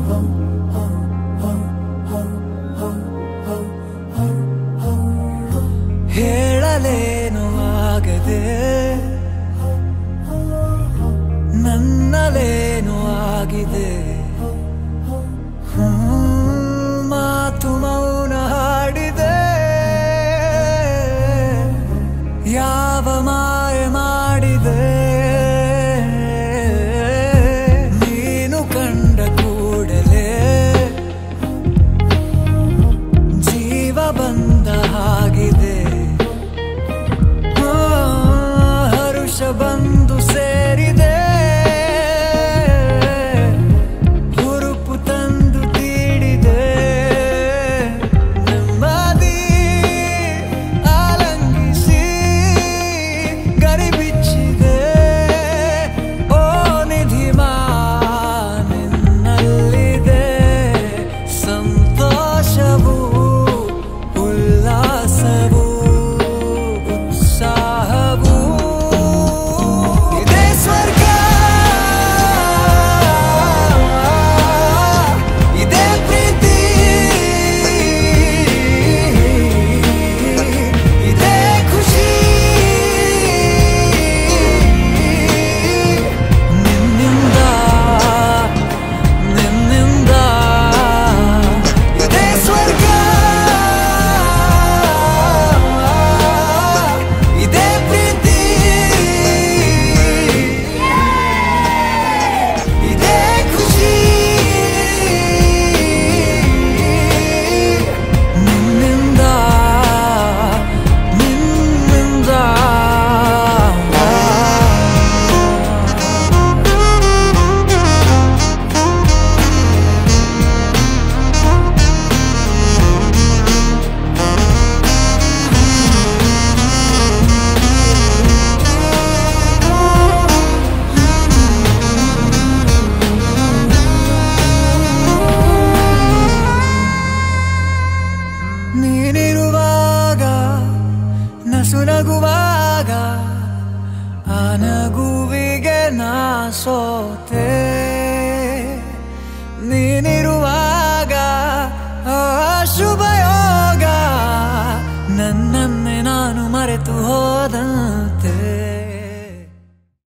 ಹೇಳಲೇನು ಆಗದೆ ನನ್ನಲೇನು ಆಗಿದೆ ಹ್ಮ್, ಮಾತು ಮೌನ ಹಾಡಿದೆ ಯಾವ ಮಾಯ ಮಾಡಿದೆ ನೀನು ಕಂಡ ಕೂಡಲೇ ಜೀವ ಬಂದ ಹಾಗಿದೆ ಆ, ಹರುಷ ಬಂದು ಸೇರಿದೆ ಹುರುಪು ತಂದು ತೀಡಿದೆ ನೆಮ್ಮದಿ ಆಲಂಗಿಸಿ ಗರಿ ಬಿಚ್ಚಿದೆ ಓ ನಿಧಿ ನಿನ್ನಲ್ಲಿದೆ ಸಂತೋಷವು ಉಲ್ಲಾಸವು ಉತ್ಸಾಹವು ಇದೇ ಸ್ವರ್ಗ ಇದೇ ಪ್ರೀತಿ ಇದೇ ಖುಷಿ ನಿನ್ನಿಂದ ನಿನ್ನಿಂದ ಇದೇ ಸ್ವರ್ಗ ಇದೇ ಪ್ರೀತಿ ಇದೇ ಖುಷಿ ನಿನ್ನಿಂದ ನಿನ್ನಿಂದ ನೀನಿರುವಾಗ ನಸುನಗುವಾಗ ಆ ನಗುವಿಗೆ ನಾ ಸೋತೆ